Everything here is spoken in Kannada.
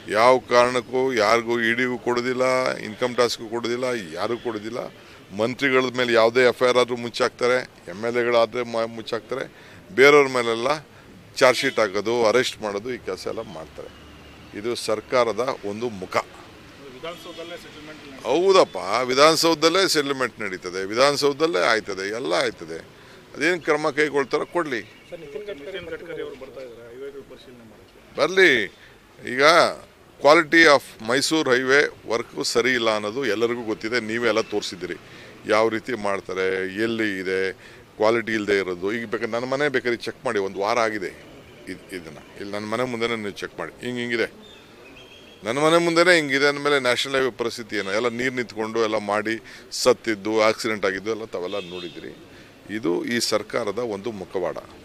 ಯಾವ ಕಾರಣಕ್ಕೂ ಯಾರಿಗೂ ಇಡಿಗೂ ಕೊಡೋದಿಲ್ಲ ಇನ್ಕಮ್ ಟ್ಯಾಕ್ಸ್ಗೂ ಕೊಡೋದಿಲ್ಲ ಯಾರಿಗೂ ಕೊಡೋದಿಲ್ಲ ಮಂತ್ರಿಗಳ ಮೇಲೆ ಯಾವುದೇ ಎಫ್ ಐ ಆರ್ ಆದರೂ ಮುಚ್ಚಾಕ್ತಾರೆ ಎಮ್ ಎಲ್ ಎಗಳಾದರೆ ಮುಚ್ಚಾಕ್ತಾರೆ ಬೇರೆಯವ್ರ ಮೇಲೆಲ್ಲ ಚಾರ್ಜ್ ಶೀಟ್ ಹಾಕೋದು ಅರೆಸ್ಟ್ ಮಾಡೋದು ಈ ಕೆಲಸ ಎಲ್ಲ ಮಾಡ್ತಾರೆ ಇದು ಸರ್ಕಾರದ ಒಂದು ಮುಖ ವಿಧಾನಸೌಧದಲ್ಲೇ ಸೆಟಲ್ಮೆಂಟ್ ಹೌದಪ್ಪ ವಿಧಾನಸೌಧದಲ್ಲೇ ಸೆಟಲ್ಮೆಂಟ್ ನಡೀತದೆ ವಿಧಾನಸೌಧದಲ್ಲೇ ಆಯ್ತದೆ ಎಲ್ಲ ಆಯ್ತದೆ ಅದೇನು ಕ್ರಮ ಕೈಗೊಳ್ತಾರೋ ಕೊಡಲಿ ನಿತಿನ್ ಗಡ್ಕರಿ ಅವರು ಬರ್ತಾ ಇದ್ದಾರೆ ಹೈವೇಗಳು ಪರಿಶೀಲನೆ ಮಾಡೋಕ್ಕೆ ಬರಲಿ ಈಗ quality of Mysuru highway work ಸರಿ ಇಲ್ಲ ಅನ್ನೋದು ಎಲ್ಲರಿಗೂ ಗೊತ್ತಿದೆ ನೀವೆಲ್ಲ ತೋರಿಸಿದ್ದೀರಿ ಯಾವ ರೀತಿ ಮಾಡ್ತಾರೆ ಎಲ್ಲಿ ಇದೆ ಕ್ವಾಲಿಟಿ ಇಲ್ಲದೆ ಇರೋದು ಈಗ ಬೇಕಾದ್ರೆ ನನ್ನ ಮನೆ ಬೇಕಾದ್ರೆ ಚೆಕ್ ಮಾಡಿ ಒಂದು ವಾರ ಆಗಿದೆ ಇದು ಇದನ್ನು ಇಲ್ಲಿ ನನ್ನ ಮನೆ ಮುಂದೆನೇ ನೀವು ಚೆಕ್ ಮಾಡಿ ಹಿಂಗೆ ಹಿಂಗಿದೆ ನನ್ನ ಮನೆ ಮುಂದೆನೇ ಹಿಂಗಿದೆ ಅಂದಮೇಲೆ ನ್ಯಾಷನಲ್ ಹೈವೇ ಪರಿಸ್ಥಿತಿ ಏನು ಎಲ್ಲ ನೀರು ನಿಂತ್ಕೊಂಡು ಎಲ್ಲ ಮಾಡಿ ಸತ್ತಿದ್ದು ಆಕ್ಸಿಡೆಂಟ್ ಆಗಿದ್ದು ಎಲ್ಲ ತಾವೆಲ್ಲ ನೋಡಿದ್ದೀರಿ ಇದು ಈ ಸರ್ಕಾರದ ಒಂದು ಮುಖವಾಡ